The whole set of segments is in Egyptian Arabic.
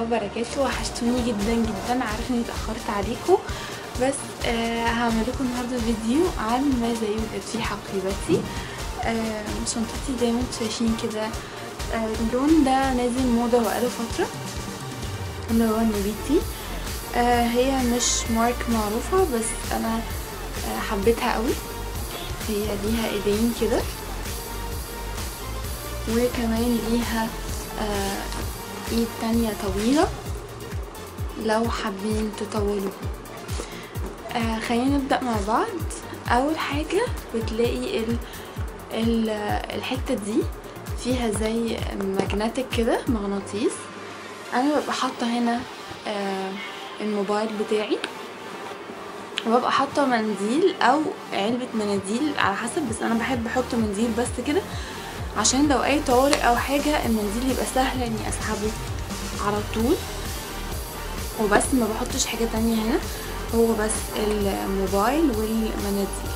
وبركاته وحشتوني جدا جدا عارفه اني اتاخرت عليكم بس آه هعمل لكم النهارده فيديو عن ماذا يوجد في حقيبتي آه شنطتي زي ما انتم شايفين كده آه اللون ده نازل موضه بقاله فتره اللي هو النبيتي آه هي مش مارك معروفه بس انا آه حبيتها قوي هي ليها ايدين كده وكمان ليها آه ايد تانية طويلة لو حابين تطولوها آه خلينا نبدأ مع بعض أول حاجة بتلاقي ال ال الحتة دي فيها زي ماجنتيك كده مغناطيس أنا ببقى حاطة هنا آه الموبايل بتاعي وببقى حاطة منديل أو علبة مناديل على حسب بس أنا بحب أحط منديل بس كده عشان لو اي طوارئ او حاجة المنديل يبقى سهل اني اسحبه على طول وبس ما بحطش حاجة تانية هنا هو بس الموبايل والمناديل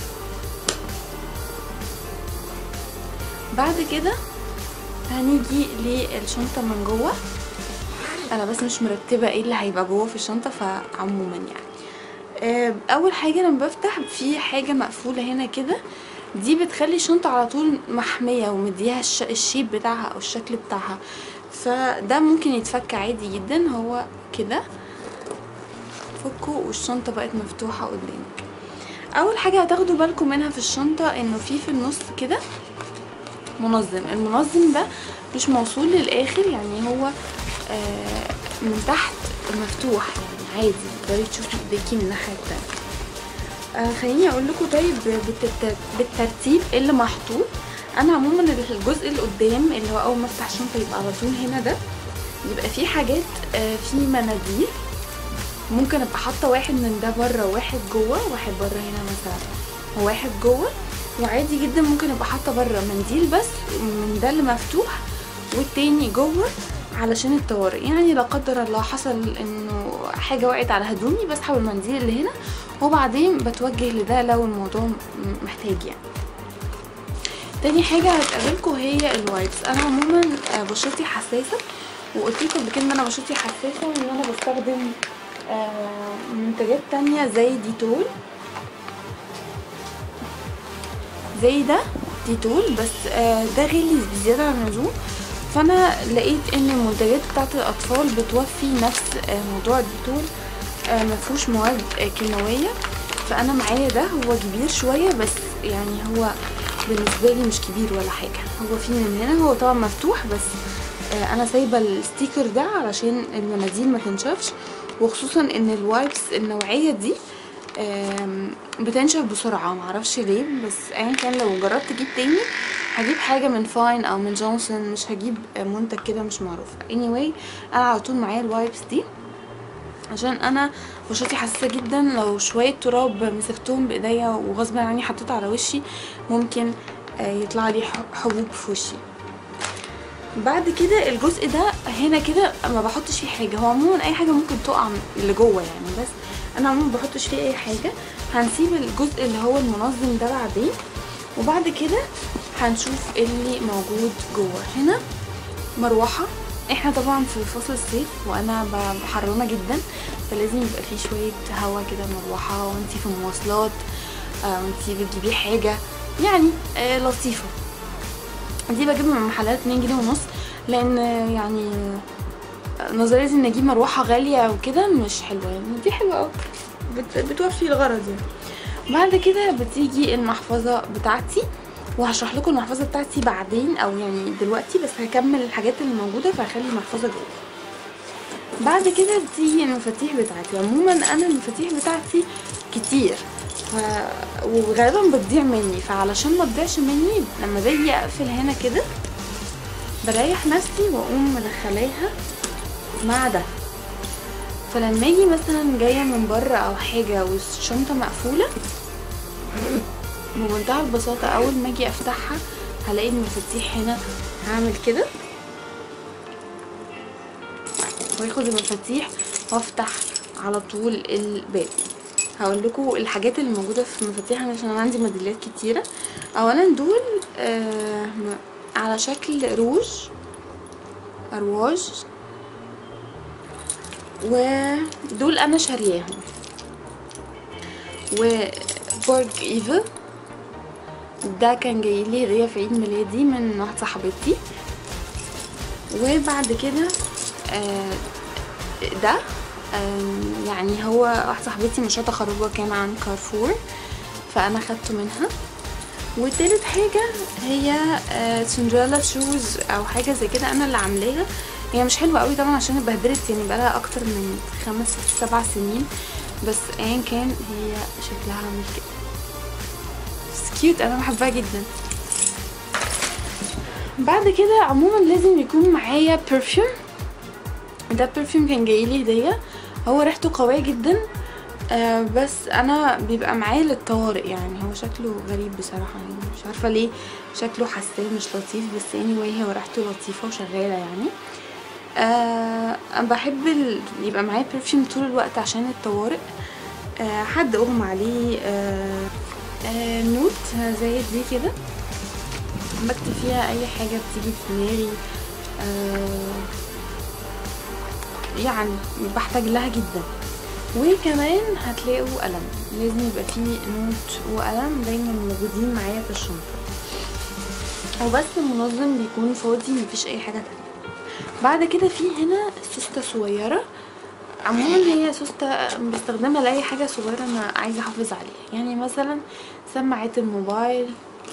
بعد كده هنيجي للشنطة من جوه انا بس مش مرتبة ايه اللي هيبقى جوه في الشنطة فعموما يعني اول حاجة لما بفتح في حاجة مقفولة هنا كده دي بتخلي الشنطة على طول محمية ومديها الشيب بتاعها او الشكل بتاعها فده ممكن يتفك عادي جدا هو كده فكه والشنطة بقت مفتوحة قدامك اول حاجة هتاخدوا بالكم منها في الشنطة انه في في النص كده منظم المنظم ده مش موصول للاخر يعني هو آه من تحت مفتوح يعني عادي تقدري تشوفي ايديكي من الناحية التانية آه خليني اقول لكم طيب بالترتيب ايه اللي محطوط انا عموما الجزء اللي قدام اللي هو اول ما افتح الشنطه يبقى على طول هنا ده يبقى فيه حاجات آه في مناديل ممكن ابقى حاطه واحد من ده بره وواحد جوه واحد بره هنا مثلا وواحد جوه وعادي جدا ممكن ابقى حاطه بره منديل بس من ده اللي مفتوح والتاني جوه علشان الطوارئ يعني لا قدر الله حصل انه حاجه وقعت على هدومي بسحب المنديل اللي هنا وبعدين بتوجه لده لو الموضوع محتاج يعني تاني حاجة هتقابلكم هي الوايبس انا عموما بشرتي حساسة وقلت لكم قبل كده ان انا بشرتي حساسة وان انا بستخدم منتجات تانية زي ديتول زي ده ديتول بس ده غالي بزيادة عن اللزوم فانا لقيت ان المنتجات بتاعت الاطفال بتوفي نفس موضوع الديتول مفهوش مواد كيماويه فانا معايا ده هو كبير شويه بس يعني هو بالنسبه لي مش كبير ولا حاجه هو فيه من هنا هو طبعا مفتوح بس انا سايبه الستيكر ده علشان المناديل ما تنشفش وخصوصا ان الوايبس النوعيه دي بتنشف بسرعه معرفش ليه بس ايا كان لو جربت اجيب تاني هجيب حاجه من فاين او من جونسون مش هجيب منتج كده مش معروف anyway انا على طول معايا الوايبس دي عشان انا بشرتي حساسه جدا لو شويه تراب مسكتهم بايديا وغصب عني حطيته على وشي ممكن يطلع لي حبوب في وشي بعد كده الجزء ده هنا كده ما بحطش فيه حاجه هو عموما اي حاجه ممكن تقع اللي جوه يعني بس انا عموما ما بحطش فيه اي حاجه هنسيب الجزء اللي هو المنظم ده بعدين وبعد كده هنشوف اللي موجود جوه هنا مروحه احنا طبعا في فصل الصيف وانا حرانه جدا فلازم يبقى فيه شويه هوا كده مروحه وانتي في المواصلات آه وانتي بتجيبي حاجه يعني آه لطيفه دي بجيبها من محلات 2 جنيه ونص لان يعني نظريه ان اجيب مروحه غاليه وكده مش حلوه يعني دي حلوه قوي بت بتوفي الغرض يعني بعد كده بتيجي المحفظه بتاعتي وهشرح لكم المحفظه بتاعتي بعدين او يعني دلوقتي بس هكمل الحاجات اللي موجوده فهخلي المحفظه جوه بعد كده بتيجي المفاتيح بتاعتي عموما انا المفاتيح بتاعتي كتير ف... وغالبا بتضيع مني فعلشان ما تضيعش مني لما باجي اقفل هنا كده بريح نفسي واقوم مدخلاها مع ده فلما اجي مثلا جايه من بره او حاجه والشنطه مقفوله بمنتهى البساطة أول ما أجي أفتحها هلاقي المفاتيح هنا هعمل كده واخد المفاتيح وافتح على طول الباب هقول لكم الحاجات اللي موجوده في المفاتيح عشان انا عندي ميداليات كتيره اولا دول آه على شكل روج ارواج ودول انا شارياهم وبورج ايفل ده كان جاي لي هديه في عيد ميلادي من واحده صاحبتي وبعد كده آه، ده آم، يعني هو واحده صاحبتي مشروع تخرجها كان عن كارفور فانا خدته منها وتالت حاجة هي سندريلا شوز او حاجة زي كده انا اللي عاملاها هي مش حلوة قوي طبعا عشان اتبهدلت يعني بقالها اكتر من خمس ست سبع سنين بس ايا كان هي شكلها عامل كده بس كيوت انا بحبها جدا بعد كده عموما لازم يكون معايا برفيوم ده برفيوم كان جاي لي هديه هو ريحته قويه جدا آه بس انا بيبقى معايا للطوارئ يعني هو شكله غريب بصراحه يعني مش عارفه ليه شكله حساس مش لطيف بس anyway هو ريحته لطيفه وشغاله يعني آه انا بحب ال... يبقى معايا برفيوم طول الوقت عشان الطوارئ آه حد اغمى عليه آه آه نوت زي دي كده بكتب فيها اي حاجه بتيجي في دماغي آه يعني بحتاج لها جدا وكمان هتلاقوا قلم لازم يبقى فيه نوت وقلم دايما موجودين معايا في الشنطه وبس المنظم بيكون فاضي مفيش اي حاجه تانية بعد كده في هنا سوسته صغيره عموما هي سوسته بستخدمها لاي حاجه صغيره انا عايزه احافظ عليها يعني مثلا سماعات الموبايل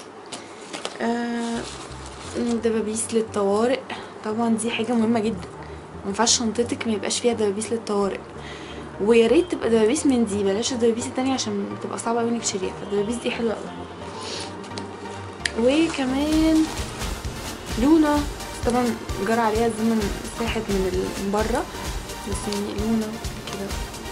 آه، دبابيس للطوارئ طبعا دي حاجه مهمه جدا مينفعش شنطتك ما يبقاش فيها دبابيس للطوارئ ويا ريت تبقى دبابيس من دي بلاش الدبابيس التانية عشان بتبقى صعبة اوي انك تشيليها فالدبابيس دي حلوة اوي وكمان لونا طبعا جرى عليها الزمن ساحت من ال- من بره بس يعني لونا كده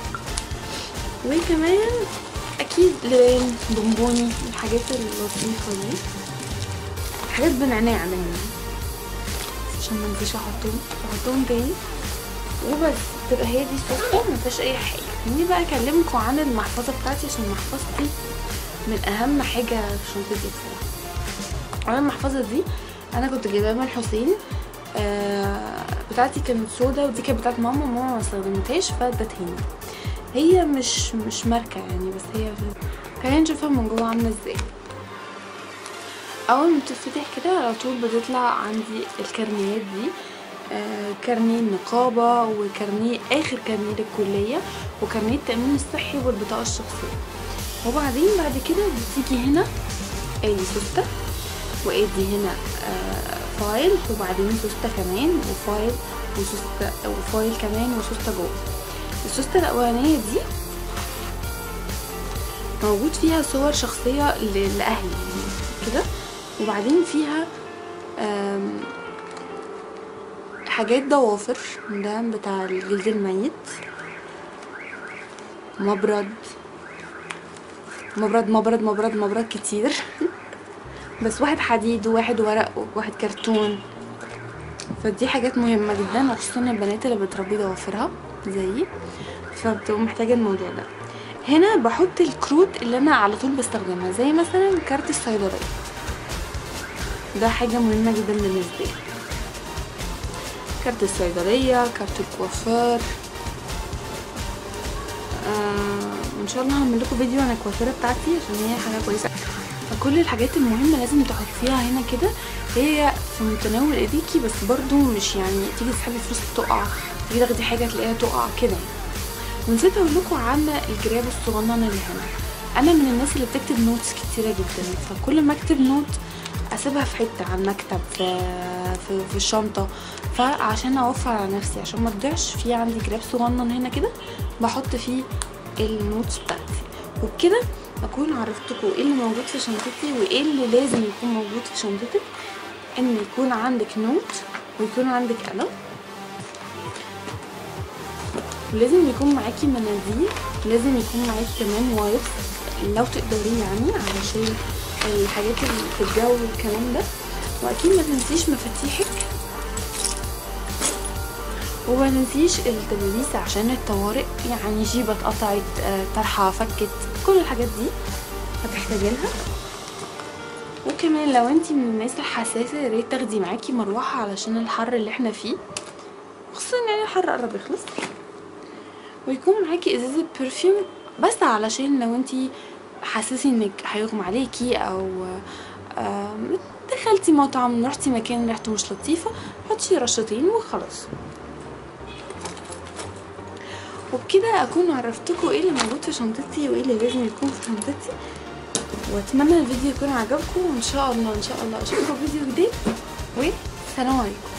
وكمان اكيد لبان بونبوني الحاجات اللطيفة دي حاجات بنعناع دايما عشان ما انساش احطهم احطهم تاني وبس تبقى هي دي الصفحة مفيهاش اي حاجة خليني بقى اكلمكم عن المحفظة بتاعتي عشان محفظتي من اهم حاجة في شنطتي بصراحة اولا المحفظة دي انا كنت جايباها من الحسين آه بتاعتي كانت سودا ودي كانت بتاعت ماما ماما ما استخدمتهاش فادتهاني هي مش مش ماركة يعني بس هي خلينا نشوفها من جوه عاملة ازاي اول ما بتتفتح كده على طول بتطلع عندي الكارنيات دي آه، كارنيه النقابة وكارنيه آخر كارنيه للكلية وكارنيه التأمين الصحي والبطاقة الشخصية وبعدين بعد كده بتيجي هنا ادي سوستة وادي هنا آه، فايل وبعدين سوستة كمان وفايل وسوستة وفايل كمان وسوستة جوه السوستة الأولانية دي موجود فيها صور شخصية ل- لأهلي يعني كده وبعدين فيها آم، حاجات ضوافر ده بتاع الجلد الميت مبرد مبرد مبرد مبرد مبرد كتير بس واحد حديد وواحد ورق وواحد كرتون فدي حاجات مهمة جدا وخصوصا البنات اللي بتربي ضوافرها زيي فبتبقى محتاجة الموضوع ده هنا بحط الكروت اللي انا على طول بستخدمها زي مثلا كارت الصيدلية ده حاجة مهمة جدا بالنسبة لي كارت الصيدلية كارت الكوافير آه ان شاء الله هعمل لكم فيديو عن الكوافيرة بتاعتي عشان هي حاجة كويسة فكل الحاجات المهمة لازم تحطيها هنا كده هي في متناول ايديكي بس برضو مش يعني تيجي تسحبي فلوس تقع تيجي تاخدي حاجة تلاقيها تقع كده يعني ونسيت اقول لكم عن الجراب الصغنن اللي هنا انا من الناس اللي بتكتب نوتس كتيرة جدا فكل ما اكتب نوت اسيبها في حته على المكتب في في, في الشنطه فعشان اوفر على نفسي عشان ما تضيعش في عندي جراب صغنن هنا كده بحط فيه النوتس بتاعتي وبكده اكون عرفتكم ايه اللي موجود في شنطتي وايه اللي لازم يكون موجود في شنطتك ان يكون عندك نوت ويكون عندك قلم ولازم يكون معاكي مناديل لازم يكون معاكي كمان وايبس لو تقدري يعني علشان الحاجات اللي في الجو والكلام ده واكيد ما تنسيش مفاتيحك وما ننسيش الدبابيس عشان الطوارئ يعني جيبة اتقطعت آه، طرحة فكت كل الحاجات دي هتحتاجي لها وكمان لو انتي من الناس الحساسة يا ريت تاخدي معاكي مروحة علشان الحر اللي احنا فيه خصوصا يعني الحر قرب يخلص ويكون معاكي ازازه برفيوم بس علشان لو انتي حاسسي انك هيغمى عليكي او آه، دخلتي مطعم رحتي مكان ريحته مش لطيفه حطي رشتين وخلاص وبكده اكون عرفتكم ايه اللي موجود في شنطتي وايه اللي لازم يكون في شنطتي واتمنى الفيديو يكون عجبكم وان شاء الله ان شاء الله اشوفكم في فيديو جديد والسلام عليكم